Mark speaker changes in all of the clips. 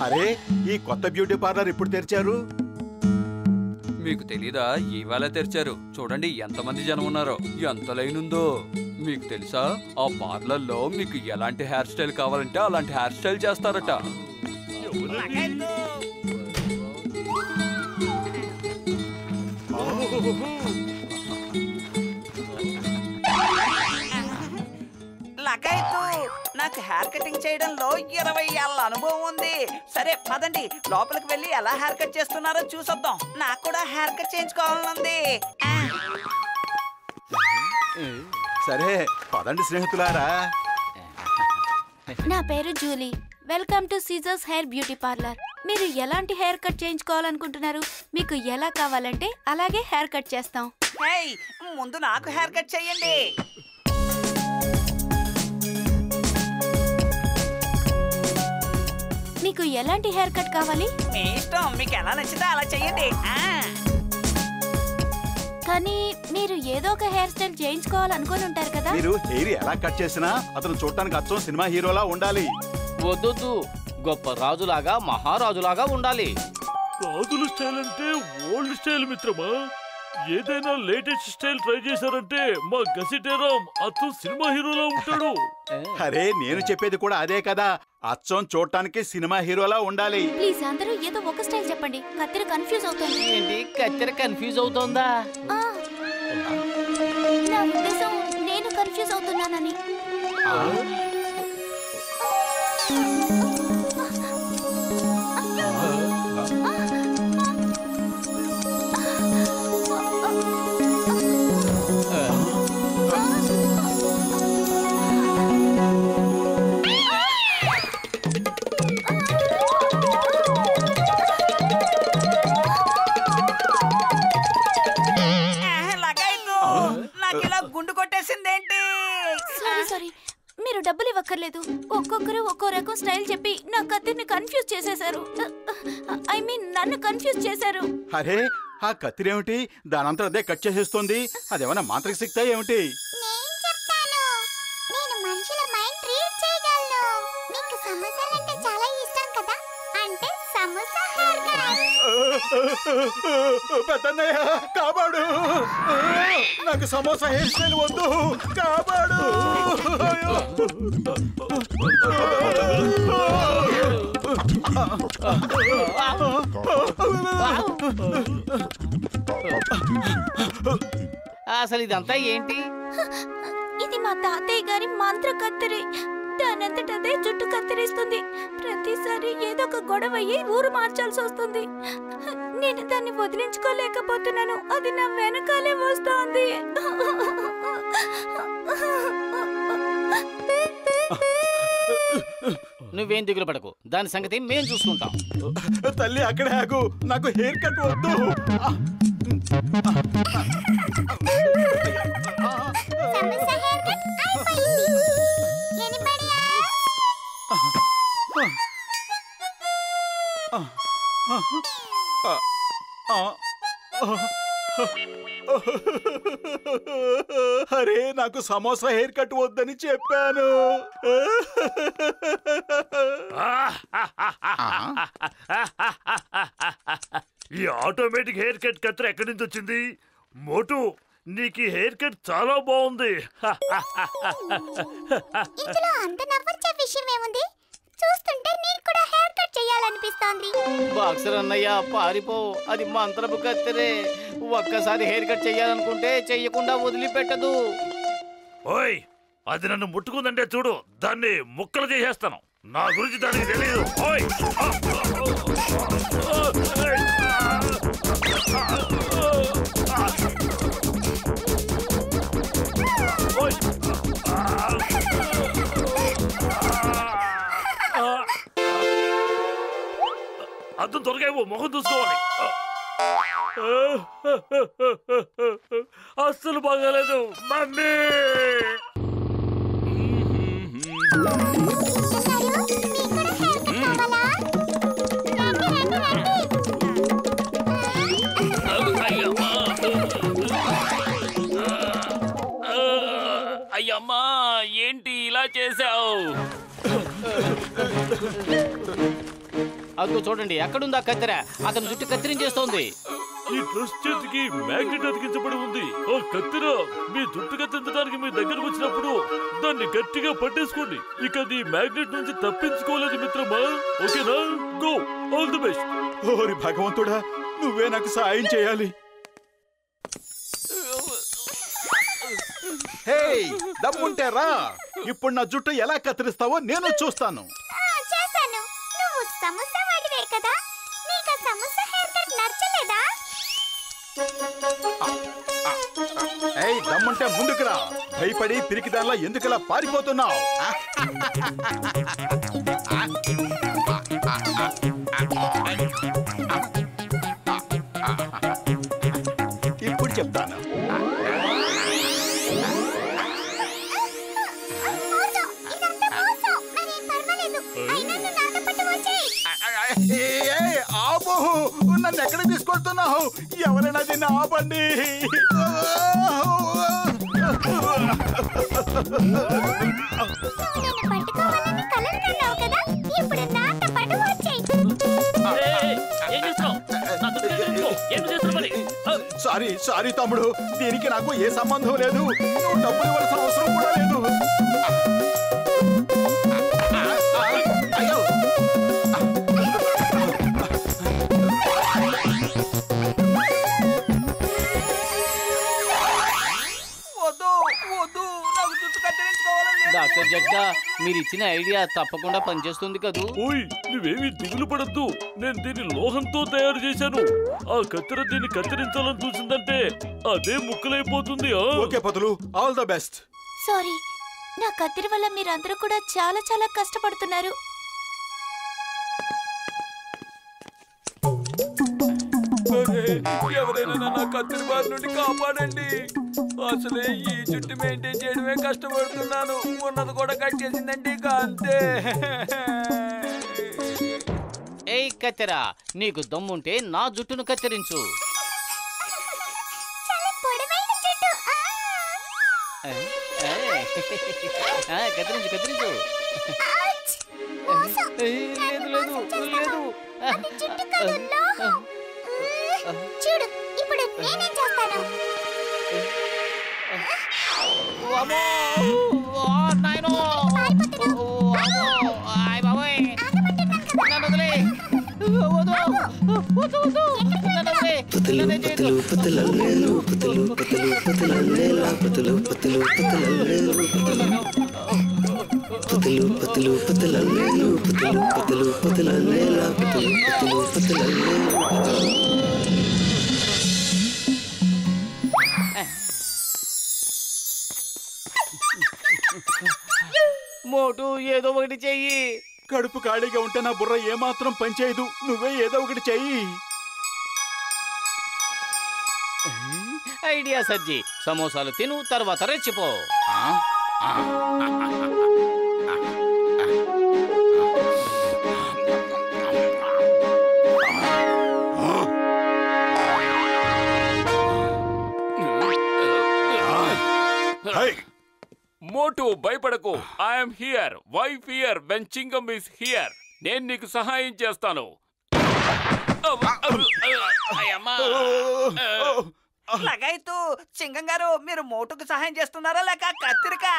Speaker 1: అరే ఈ కొత్త బ్యూటీ పార్లర్ ఇప్పుడు తెరిచారు
Speaker 2: మీకు తెలీదా ఇవాళ తెరిచారు చూడండి ఎంతమంది జనం ఉన్నారో ఎంత లైన్ ఉందో మీకు తెలుసా ఆ పార్లర్లో మీకు ఎలాంటి హెయిర్ స్టైల్ కావాలంటే అలాంటి హెయిర్ స్టైల్ చేస్తారట
Speaker 3: లకైతు నాకు హెయిర్ కటింగ్ చేయడంలో ఇరవై ఏళ్ళ అనుభవం ఉంది సరే పదండి లోపలికి వెళ్ళి ఎలా హెయిర్ కట్ చేస్తున్నారో చూసొద్దాం నాకు కూడా హెయిర్ కట్ చేయించుకోవాలనుంది ఆ,
Speaker 1: సరే పదండి స్నేహితులారా
Speaker 4: నా పేరు Julie welcome to Caesars hair beauty parlour మీరు ఎలాంటి హెయిర్ కట్ చేయించుకోవాలనుకుంటున్నారు మీకు ఎలా కావాలంటే అలాగే హెయిర్ కట్ చేస్తాం
Speaker 3: హేయ్ ముందు నాకు హెయిర్ కట్ చేయండి
Speaker 4: మీకు ఎలాంటి హెయిర్ కట్ కావాలి
Speaker 3: మీ ఇష్టం మీకు ఎలా నచ్చితే అలా చెయ్యండి ఆ,
Speaker 4: కానీ మీరు ఏదో ఒక హెయిర్ స్టైల్ చేయించుకోవాలనుకొని ఉంటారు కదా
Speaker 1: మీరు హెయిర్ ఎలా కట్ చేసినా అతను చూడటానికి అచ్చం సినిమా హీరోలా ఉండాలి
Speaker 5: వద్దొద్దు గొప్ప రాజులాగా మహారాజులాగా ఉండాలి
Speaker 6: రాజుల స్టైల్ అంటే ఓల్డ్ స్టైల్ మిత్రమా ఏదైనా లేటెస్ట్ స్టైల్ ట్రై చేశారంటే మా గసిటేరాం అతను సినిమా హీరోలా ఉంటాడు
Speaker 1: అరే నేను చెప్పేది కూడా అదే కదా అచ్చం చూడటానికి సినిమా హీరోలా ఉండాలి
Speaker 4: ప్లీజ్ అందరూ ఏదో ఒక స్టైల్ చెప్పండి కత్తిరి కన్ఫ్యూజ్ అవుతుంది
Speaker 5: ఏంటి కత్తెర కన్ఫ్యూజ్ అవుతోందా
Speaker 4: ఆ. నా ఉద్దేశం నేను కన్ఫ్యూజ్ అవుతున్నానని
Speaker 3: ఆ, లకైతు నాకు ఇలా గుండు కొట్టేసిందేంటి
Speaker 4: సారీ సారీ మీరు డబ్బులు ఇవ్వక్కర్లేదు ఒక్కొక్కరు ఒక్కో రకం స్టైల్ చెప్పి నా కత్తిని కన్ఫ్యూజ్ చేసేశారు ఐ మీన్ నన్ను కన్ఫ్యూజ్ చేశారు
Speaker 1: అరే ఆ కత్తిరేమిటి దానంతా అదే కట్ చేసేస్తుంది అదేమన్నా మాంత్రిక శక్తి ఏమిటి
Speaker 7: నేను చెప్తాను నేను మనుషుల మైండ్ రీడ్ చేయగలను మీకు సమోసాలంటే చాలా ఇష్టం కదా అంటే సమోసా హెయిర్ కట్
Speaker 1: పెద్దన్నయ్య కాపాడు నాకు సమోసా హెయిర్ స్టైల్ వద్దు కాపాడు
Speaker 5: అసలు ఇదంతా ఏంటి
Speaker 4: ఇది మా తాతయ్య గారి మంత్ర కత్తిరి దానంతట అదే జుట్టు కత్తిరిస్తుంది ప్రతిసారి ఏదో ఒక గొడవ అయ్యి ఊరు మార్చాల్సి వస్తుంది నేను దాన్ని వదిలించుకోలేకపోతున్నాను అది నా వెనకాలే వస్తోంది
Speaker 5: నువ్వేం దిగులు పడకు దాని సంగతి మేం చూసుకుంటాం
Speaker 1: తల్లి అక్కడే ఆగు నాకు హెయిర్ కట్ వద్దు
Speaker 7: సమోసా హెయిర్ కట్ అయిపోయింది ఎనిబడి
Speaker 1: అరే నాకు సమోసా హెయిర్ కట్ వద్దని చెప్పాను
Speaker 6: ఈ ఆటోమేటిక్ హెయిర్ కట్ కత్తెర ఎక్కడి నుంచి వచ్చింది మోటు నీకు ఈ హెయిర్ కట్ చాలా బాగుంది
Speaker 7: ఇందులో అంత నవ్వొచ్చే విషయం ఏముంది చూస్తుంటే నీకు కూడా హెయిర్ కట్ చేయాలనిపిస్తోంది
Speaker 5: బాక్సర్ అన్నయ్య పారిపో అది మంత్రపు కత్తెరే ఒక్కసారి హెయిర్ కట్ చెయ్యాలనుకుంటే చెయ్యకుండా వదిలిపెట్టదు
Speaker 6: ఓయ్ అది నన్ను ముట్టుకుందంటే చూడు దాన్ని ముక్కలు చేసేస్తాను నా గురించి దానికి తెలియదు ఓయ్ ఆ, ఆ, ఆ, ఏయ్, ఆ, ఆ, ఓయ్, ఆ, ఆ, అద్దం త్వరగా ఇవ్వు, మొహం చూసుకోవాలి అస్సలు బాగాలేదు మమ్మీ
Speaker 7: మీకు కూడా హెయిర్ కట్ కావాలా రండి రండి
Speaker 2: అయ్యమ్మా ఏంటి ఇలా చేసావు
Speaker 5: అదిగో చూడండి ఎక్కడుందా కత్తెర అతని జుట్టు కత్తిరించేస్తోంది
Speaker 6: ఈ డ్రెస్ చేతికి మ్యాగ్నెట్ అతికించబడి ఉంది ఆ కత్తిర మీ జుట్టు కత్తించడానికి మీ దగ్గరకు వచ్చినప్పుడు దాన్ని గట్టిగా పట్టేసుకోండి ఇక అది మ్యాగ్నెట్ నుంచి తప్పించుకోలేదు మిత్రమా ఓకేనా గో ఆల్ ది బెస్ట్
Speaker 1: ఓరి భగవంతుడా నువ్వే నాకు సాయం చేయాలి హే దమ్ముంటే రా ఇప్పుడు నా జుట్టు ఎలా కత్తిరిస్తావో నేను చూస్తాను
Speaker 7: ఆ, చేశాను నువ్వు సమోసా వాడివే కదా నీకు ఆ సమోసా హెయిర్ కట్ నచ్చలేదా
Speaker 1: ఏయ్ దమ్ముంటే ముందుకు రా భయపడి పిరికిదానిలా ఎందుకలా పారిపోతున్నావు ఇప్పుడు చెప్తాను
Speaker 7: మోసం ఇదంతా మోసం మరేం పర్వాలేదు అయినా నువ్వు నాతో పాటు వచ్చేయ్
Speaker 1: ఏయ్, ఏయ్, ఆపు నన్ను ఎక్కడ తీసుకొస్తున్నావు ఎవరైనా దీన్ని ఆపండి
Speaker 7: నేను పట్టుకోవాలని కలలు కన్నావు కదా ఇప్పుడు నాతో పాటు వచ్చేయ్
Speaker 6: ఏం చేస్తున్నావు నా జుట్టు కత్తిరించుకో. ఏం చేస్తున్నావు మరి? ఆ,
Speaker 1: సారీ సారీ తమ్ముడు దీనికి నాకు ఏ సంబంధం లేదు నువ్వు డబ్బులు ఇవ్వాల్సిన అవసరం కూడా లేదు అయ్యో
Speaker 3: వద్దు వద్దు నాకు జుట్టు కత్తిరించుకోవాలని లేదు.
Speaker 5: డాక్టర్ జగ్గా మీరు ఇచ్చిన ఐడియా తప్పకుండా పనిచేస్తుంది కదూ
Speaker 6: ఓయ్ నువ్వేమీ దిగులు పడద్దు నేను దీన్ని లోహంతో తయారు చేశాను ఆ కత్తెర దీన్ని కత్తిరించాలని చూసిందంటే అదే ముక్కలైపోతుంది ఆ?
Speaker 1: Okay Patlu all the best
Speaker 4: sorry నా కత్తిరి వల్ల మీరందరూ కూడా చాలా చాలా కష్టపడుతున్నారు
Speaker 2: ఎవరైనా నన్ను కత్తిరి బారి నుండి కాపాడండి అసలే ఈ జుట్టు మెయింటైన్ చేయడమే కష్టపడుతున్నాను ఉన్నది కూడా కట్ చేసిందండి ఇక అంతే
Speaker 5: ఏయ్ కత్తెర నీకు దమ్ముంటే నా జుట్టును కత్తిరించు
Speaker 7: చాలా పొడవైన జుట్టు ఆ!
Speaker 5: ఏ, ఏ. ఆ, కత్తిరించు కత్తిరించు
Speaker 7: ఔచ్! మోసం
Speaker 5: ఏయ్, లేదు లేదు లేదు
Speaker 7: అది జుట్టు కాదు లోహం ఉమ్, చూడు ఇప్పుడు నేనేం చేస్తాను
Speaker 5: అమ్మో! ఓ, నాయనో! ఓ, అమ్మో! ఆయ్ బాబోయ్! నన్ను వదిలేయ్! వద్దు! వద్దు, వద్దు! నన్ను వదిలేయ్! నన్ను ఏం చేయొద్దు. మోటు ఏదో ఒకటి చెయ్యి
Speaker 1: కడుపు ఖాళీగా ఉంటే నా బుర్ర ఏమాత్రం పనిచేయదు నువ్వే ఏదో ఒకటి చెయ్యి
Speaker 5: ఐడియా సజ్జి సమోసాలు తిను తర్వాత రెచ్చిపో
Speaker 1: హై,
Speaker 2: మోటు భయపడకు I'm here why fear here when Chingum is here నేను నీకు సహాయం చేస్తాను అవ్వ, అవ్వ, అయ్యమ్మా.
Speaker 3: లగాయతు సింగం గారు మీరు మోటుకు సహాయం చేస్తున్నారా లేక కత్తిరికా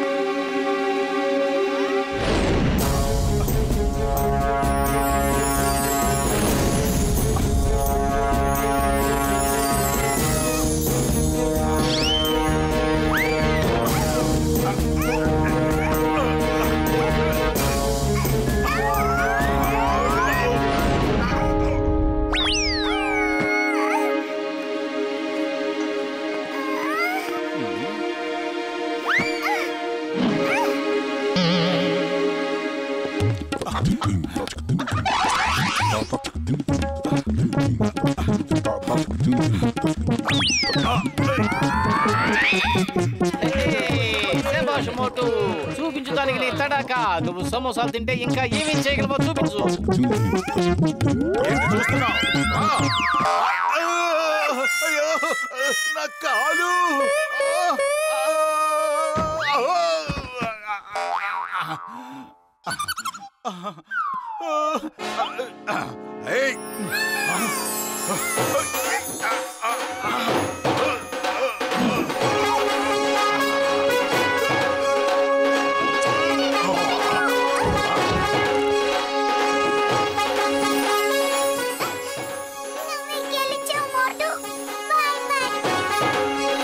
Speaker 5: ఏయ్, శభాష్ మోటు చూపించు దానికి నీ తడాక నువ్వు సమోసాలు తింటే ఇంకా ఏమేం చేయగలవో చూపించు
Speaker 1: ఏంటి చూస్తున్నావ్? ఆ! అయ్యో నా కాలు ఏయ్!
Speaker 7: నువ్వు గెలిచావు మోటు బాయ్ బాయ్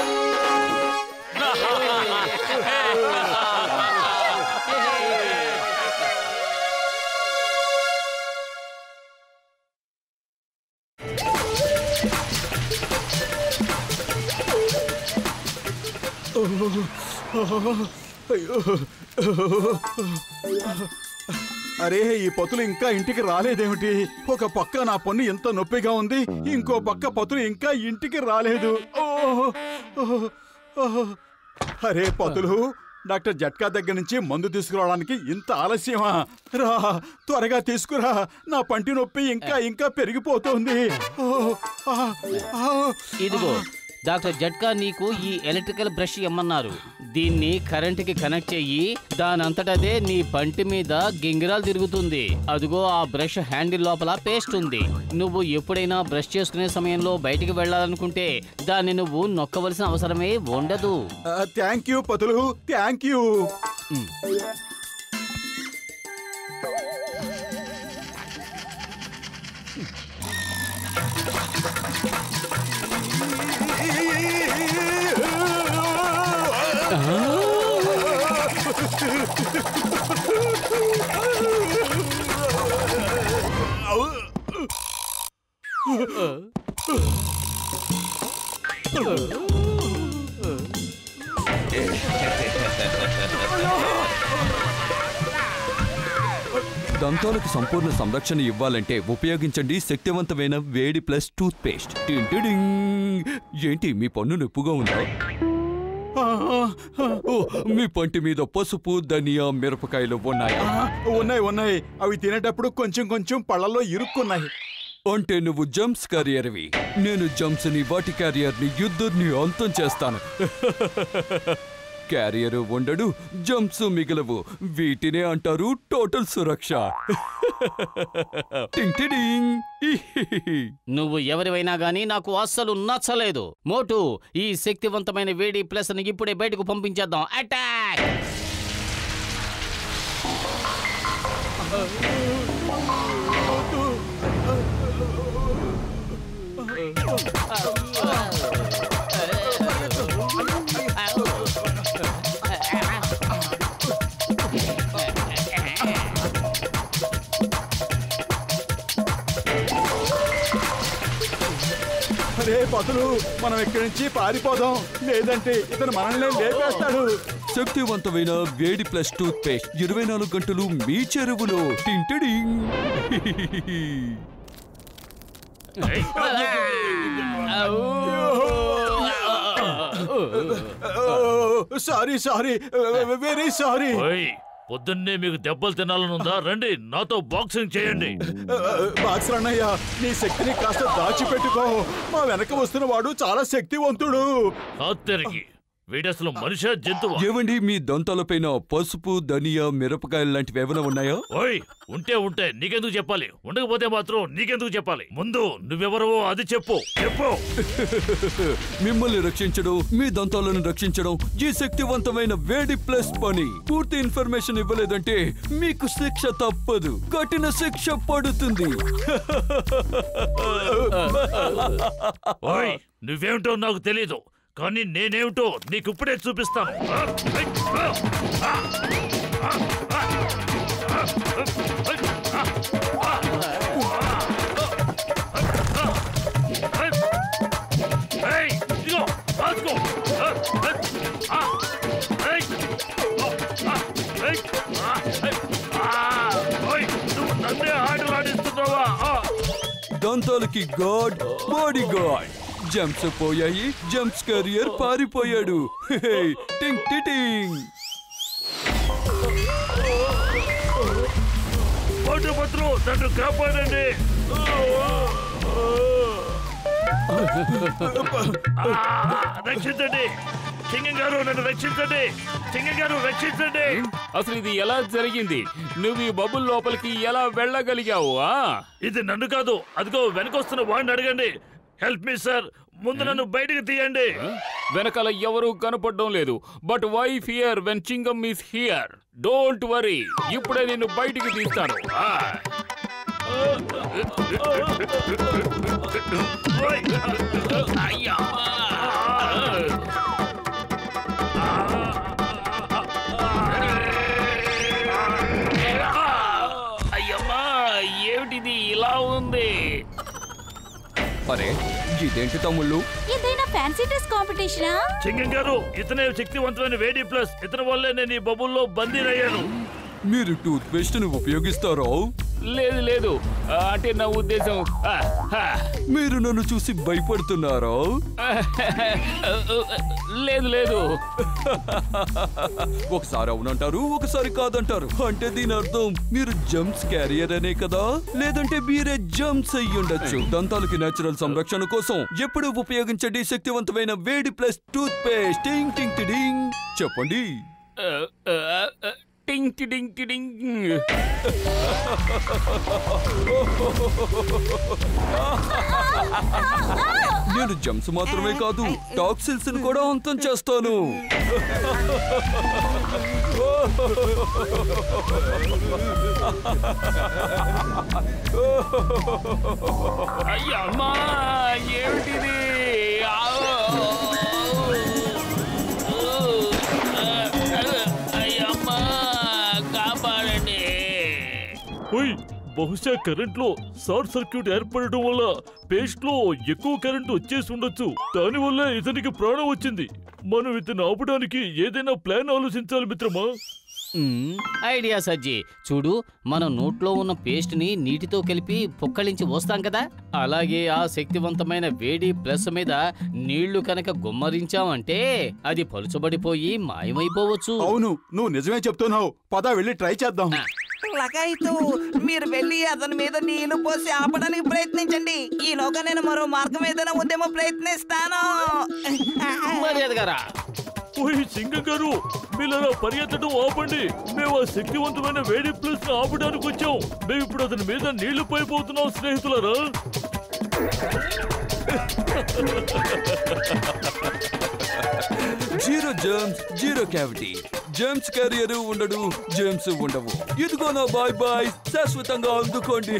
Speaker 1: అరే ఈ పతులు ఇంకా ఇంటికి రాలేదేమిటి ఒక పక్క నా పన్ను ఎంత నొప్పిగా ఉంది ఇంకో పక్క పతులు ఇంకా ఇంటికి రాలేదు ఓహ్! ఓహ్! ఓహ్! అరే పతులు డాక్టర్ జట్కా దగ్గర నుంచి మందు తీసుకురావడానికి ఇంత ఆలస్యమా రా త్వరగా తీసుకురా నా పంటి నొప్పి ఇంకా ఇంకా పెరిగిపోతోంది ఓహ్! ఆ! ఆ!
Speaker 5: ఇదిగో డాక్టర్ జట్కా నీకు ఈ ఎలక్ట్రికల్ బ్రష్ ఇమ్మన్నారు దీన్ని కరెంటుకి కనెక్ట్ చెయ్యి దానంతటదే నీ పంటి మీద గింగిరాలు తిరుగుతుంది అదిగో ఆ బ్రష్ హ్యాండిల్ లోపల పేస్ట్ ఉంది నువ్వు ఎప్పుడైనా బ్రష్ చేసుకునే సమయంలో బయటికి వెళ్ళాలనుకుంటే దాన్ని నువ్వు నొక్కవలసిన అవసరమే ఉండదు
Speaker 1: thank you Patlu thank you
Speaker 2: దంతాలకు సంపూర్ణ సంరక్షణ ఇవ్వాలంటే ఉపయోగించండి శక్తివంతమైన వేడి ప్లస్ టూత్ పేస్ట్ టింటిడింగ్. ఏంటి మీ పన్ను నొప్పుగా ఉందా ఓ, మీ పంటి మీద పసుపు ధనియా మిరపకాయలు ఉన్నాయా
Speaker 1: ఆ, ఉన్నాయి ఉన్నాయి అవి తినేటప్పుడు కొంచెం కొంచెం పళ్ళల్లో ఇరుక్కున్నాయి
Speaker 2: అంటే నువ్వు జంప్స్ క్యారియర్వి నేను జంప్స్ ని వాటి క్యారియర్ ని యుద్ధుని అంతం చేస్తాను క్యారియర్ ఉండడు జంప్స్ మిగలవు వీటినే అంటారు టోటల్ సురక్ష టింగ్ టిడింగ్. ఇహిహిహి.
Speaker 5: నువ్వు ఎవరివైనా గానీ నాకు అస్సలు నచ్చలేదు మోటు ఈ శక్తివంతమైన వేడి ప్లస్ ని ఇప్పుడే బయటకు పంపించేద్దాం అటాక్
Speaker 1: అరే పతులు మనం ఇక్కడి నుంచి పారిపోదాం లేదంటే ఇతను మనల్ని లేపేస్తాడు
Speaker 2: శక్తివంతమైన వేడి ప్లస్ టూత్ పేస్ట్ ఇరవై నాలుగు గంటలు మీ చెరువులో టింటిడింగ్. హిహిహిహి.
Speaker 1: సారీ సారీ వెరీ సారీ
Speaker 6: ఓయ్ పొద్దున్నే మీకు దెబ్బలు తినాలనుందా రండి నాతో బాక్సింగ్ చేయండి
Speaker 1: బాక్సర్ అన్నయ్య నీ శక్తిని కాస్త దాచిపెట్టుకో మా వెనక వస్తున్న వాడు చాలా శక్తివంతుడు
Speaker 6: తిరిగి వీడు అసలు మనిషా జంతువు
Speaker 2: ఏవండి మీ దంతాలపైన పసుపు ధనియా మిరపకాయలు లాంటివి ఏమైనా ఉన్నాయా
Speaker 6: ఓయ్ ఉంటే ఉంటే నీకెందుకు చెప్పాలి ఉండకపోతే మాత్రం నీకెందుకు చెప్పాలి ముందు నువ్వెవరవో అది చెప్పు చెప్పు
Speaker 2: మిమ్మల్ని రక్షించడం మీ దంతాలను రక్షించడం ఈ శక్తివంతమైన వేడి ప్లస్ పని పూర్తి ఇన్ఫర్మేషన్ ఇవ్వలేదంటే మీకు శిక్ష తప్పదు కఠిన శిక్ష పడుతుంది
Speaker 6: ఓయ్ నువ్వేమిటో నాకు తెలీదు కానీ నేనేమిటో నీకు ఇప్పుడే చూపిస్తాను ఆ, ఐ, ఆ, ఆ, ఆ, ఆ, ఆ, ఐ, ఆ, ఆ, ఆ, ఐ, ఏయ్, ఇదిగో, రాసుకో. ఆ, ఆ, ఆ, ఏయ్, ఓ, ఆ, ఏయ్, ఆ, ఏయ్, ఆ, ఓయ్, నువ్వు నన్నే ఆటలు ఆడిస్తున్నావా ఆ.
Speaker 2: దంతాలకి గాడ్ బాడీ గాడ్ జంప్స్ పోయాయి జంప్స్ కెరియర్ పారిపోయాడు హే, టింగ్ టిటింగ్
Speaker 6: పట్టుపత్రు నన్ను కాపాడండి ఆ, రక్షించండి సింగం గారు నన్ను రక్షించండి సింగం గారు రక్షించండి
Speaker 8: అసలు ఇది ఎలా జరిగింది నువ్వు ఈ బబుల్ లోపలికి ఎలా వెళ్ళగలిగావు ఆ?
Speaker 6: ఇది నన్ను కాదు అదిగో వెనకొస్తున్న వాడిని అడగండి హెల్ప్ మీ సార్ ముందు నన్ను బయటికి తీయండి
Speaker 8: వెనకాల ఎవరూ కనపడడం లేదు but why fear when Chingum is here don't worry ఇప్పుడే నిన్ను బయటికి తీస్తాను ఆ. అయ్యా. అయ్యమ్మా ఏమిటిది ఇలా ఉంది
Speaker 2: అరే ఇదేంటి తమ్ముళ్ళు
Speaker 4: ఏదైనా ఫ్యాన్సీ డ్రెస్ కాంపిటీషనా
Speaker 6: సింగం గారు ఇతనే శక్తివంతమైన వేడి ప్లస్ ఇతని వల్లే నేను ఈ బబుల్లో బందీనయ్యాను
Speaker 2: మీరు టూత్ పేస్ట్ ని ఉపయోగిస్తారా
Speaker 8: లేదు లేదు ఆ, అంటే నా ఉద్దేశం ఆ, ఆ.
Speaker 2: మీరు నన్ను చూసి భయపడుతున్నారా
Speaker 8: లేదు లేదు
Speaker 2: ఒకసారి అవునంటారు ఒకసారి కాదంటారు అంటే దీని అర్థం మీరు జంప్స్ క్యారియర్ అనే కదా లేదంటే మీరే జంప్స్ అయ్యి ఉండొచ్చు దంతాలకి నేచురల్ సంరక్షణ కోసం ఎప్పుడు ఉపయోగించండి శక్తివంతమైన వేడి ప్లస్ టూత్ పేస్ట్ టింగ్ టింగ్ టిడింగ్ చెప్పండి
Speaker 8: ఆ, ఆ, ఆ, టింగ్ టిడింగ్ టిడింగ్
Speaker 2: నేను జంప్స్ మాత్రమే కాదు టాక్సిల్స్ కూడా అంతం చేస్తాను
Speaker 8: అయ్యమ్మా ఏమిటిది ఆ, అయ్యమ్మా కాపాడండి
Speaker 6: ఓయ్ బహుశా కరెంట్ లో షార్ట్ సర్క్యూట్ ఏర్పడటం వల్ల పేస్ట్ లో ఎక్కువ కరెంట్ వచ్చేసి ఉండొచ్చు దాని వల్ల ఇతనికి ప్రాణం వచ్చింది మనం ఇతను ఆపడానికి ఏదైనా ప్లాన్ ఆలోచించాలి మిత్రమా
Speaker 5: మ్మ్, ఐడియా సజ్జి చూడు మనం నోట్లో ఉన్న పేస్ట్ ని నీటితో కలిపి పొక్కలించి వస్తాం కదా అలాగే ఆ శక్తివంతమైన వేడి ప్లస్ మీద నీళ్లు కనుక గుమ్మరించామంటే అది పలుచబడిపోయి మాయమైపోవచ్చు
Speaker 1: అవును నువ్వు నిజమే చెప్తున్నావు పద వెళ్ళి ట్రై చేద్దాం
Speaker 3: లగాయితూ మీరు వెళ్ళి అతని మీద నీళ్లు పోసి ఆపడానికి ప్రయత్నించండి ఈలోగా నేను మరో మార్గం ఏదైనా ఉందేమో ప్రయత్నిస్తాను
Speaker 5: మర్యాదగారా
Speaker 6: ఓయ్ సింగం గారు మీరు అలా పరిగెత్తడం ఆపండి మేము ఆ శక్తివంతమైన వేడి ప్లస్ ఆపడానికి వచ్చాం మేము ఇప్పుడు అతని మీద నీళ్లు పైపోతున్నాం స్నేహితులారా
Speaker 2: zero germs zero cavity germs carrier ఉండడు జర్మ్స్ ఉండవు ఇదిగో నా బాయ్ బాయ్ శాశ్వతంగా అందుకోండి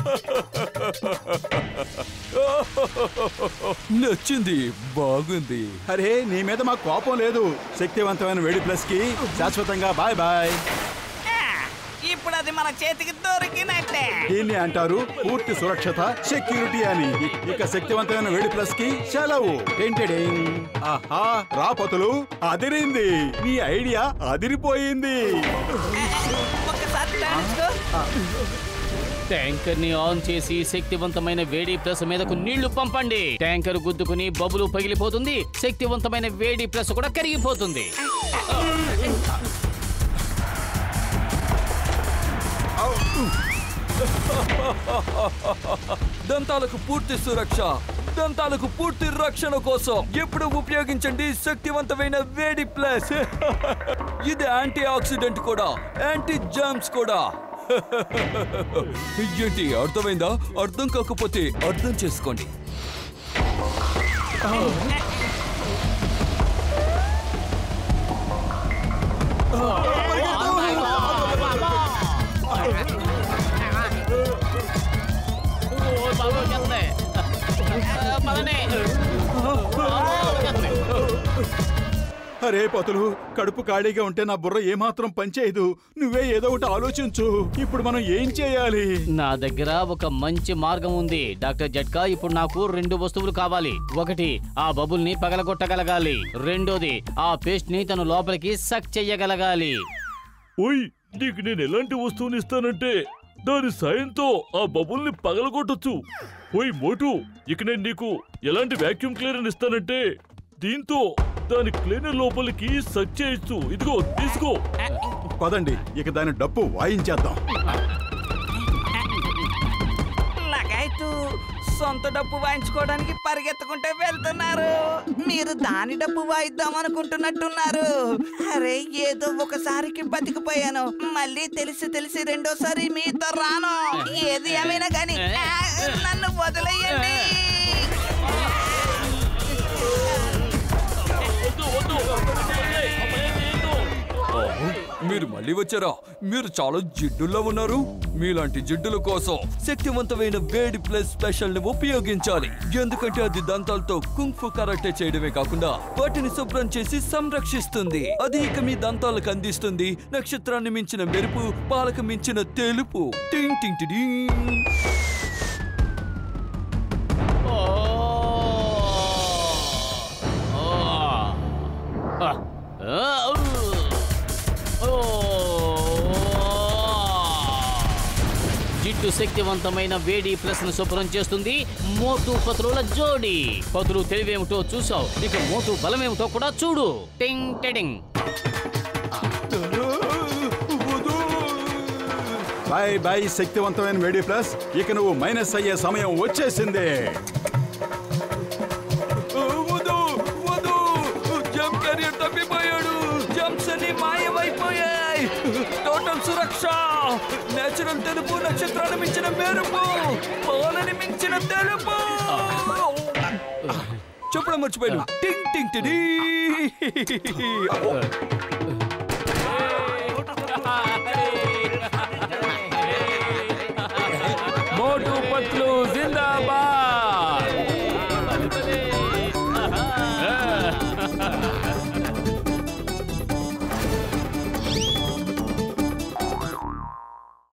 Speaker 2: నచ్చింది బాగుంది
Speaker 1: అరే నీ మీద మాకు కోపం లేదు శక్తివంతమైన వేడి ప్లస్ కి శాశ్వతంగా బాయ్ బాయ్
Speaker 3: ఆ, ఇప్పుడు అది మన చేతికి దొరికినట్టే
Speaker 1: దీన్ని అంటారు పూర్తి సురక్షత సెక్యూరిటీ అని ఇక శక్తివంతమైన వేడి ప్లస్ కి సెలవు టెంటెడింగ్. ఆహా రాపతులు అదిరింది నీ ఐడియా అదిరిపోయింది
Speaker 3: ఒక్కసారి డాన్స్
Speaker 5: ట్యాంకర్ ని ఆన్ చేసి శక్తివంతమైన వేడి ప్లస్ మీదకు నీళ్లు పంపండి ట్యాంకర్ గుద్దుకుని బబులు పగిలిపోతుంది శక్తివంతమైన వేడి ప్లస్ కూడా కరిగిపోతుంది
Speaker 2: దంతాలకు పూర్తి సురక్ష దంతాలకు పూర్తి రక్షణ కోసం ఎప్పుడు ఉపయోగించండి శక్తివంతమైన వేడి ప్లస్ ఇది యాంటీ ఆక్సిడెంట్ కూడా యాంటీ జర్మ్స్ కూడా ఏంటి అర్థమైందా అర్థం కాకపోతే అర్థం చేసుకోండి
Speaker 1: అరే పతులు కడుపు ఖాళీగా ఉంటే నా బుర్ర ఏమాత్రం పనిచేయదు నువ్వే ఏదో ఒకటి ఆలోచించు ఇప్పుడు మనం ఏం చేయాలి
Speaker 5: నా దగ్గర ఒక మంచి మార్గం ఉంది డాక్టర్ జట్కా ఇప్పుడు నాకు రెండు వస్తువులు కావాలి ఒకటి ఆ బబుల్ ని పగలగొట్టగలగాలి రెండోది ఆ పేస్ట్ ని తను లోపలికి సక్ చెయ్యగలగాలి
Speaker 6: ఓయ్ నీకు నేను ఎలాంటి వస్తువుని ఇస్తానంటే దాని సాయంతో ఆ బబుల్ని పగలగొట్టొచ్చు ఓయ్ మోటు ఇక నేను నీకు ఎలాంటి వాక్యూమ్ క్లీనర్ ఇస్తానంటే దీంతో దాని క్లీనర్ లోపలికి సక్ చేయొచ్చు ఇదిగో తీసుకో
Speaker 1: పదండి ఇక దాని డప్పు వాయించేద్దాం
Speaker 3: లగాయతు సొంత డప్పు వాయించుకోవడానికి పరిగెత్తుకుంటే వెళ్తున్నారు మీరు దాని డప్పు వాయిద్దాం అనుకుంటున్నట్టున్నారు అరే ఏదో ఒకసారికి బతికిపోయాను మళ్ళీ తెలిసి తెలిసి రెండోసారి మీతో రాను ఏది ఏమైనా గాని ఆ, నన్ను వదిలేయండి
Speaker 6: వద్దు వద్దు వదిలేయ్, అమ్మాయి చేయొద్దు.
Speaker 2: ఓహో, మీరు మళ్ళీ వచ్చారా మీరు చాలా జిడ్డుల్లో ఉన్నారు మీలాంటి జిడ్డుల కోసం శక్తివంతమైన వేడి ప్లస్ స్పెషల్ ని ఉపయోగించాలి ఎందుకంటే అది దంతాలతో కుంఫు కరాటే చేయడమే కాకుండా వాటిని శుభ్రం చేసి సంరక్షిస్తుంది అది ఇక మీ దంతాలకు అందిస్తుంది నక్షత్రాన్ని మించిన మెరుపు పాలకు మించిన తెలుపు టింగ్ టింగ్ టిడింగ్.
Speaker 5: ఓ! ఓ! ఆ! ఆ! ఓ! జిడ్డు శక్తివంతమైన వేడి ప్లస్ ను శుభ్రం చేస్తుంది మోటు పతుల జోడి పతులు తెలివేమిటో చూసావు ఇక మోటు బలమేమిటో కూడా చూడు టింగ్ టిడింగ్
Speaker 1: బాయ్ బాయ్ శక్తివంతమైన వేడి ప్లస్ ఇక నువ్వు మైనస్ అయ్యే సమయం వచ్చేసింది
Speaker 2: వదు వదు జంప్ కెరియర్ తప్పిపోయాడు జంప్స్ అన్ని మాయమైపోయాయి టోటల్ సురక్ష నేచురల్ తెలుపు నక్షత్రాన్ని మించిన మెరుపు పాలని మించిన తెలుపు చెప్పడం మర్చిపోయాను టింగ్ టింగ్ టిడీ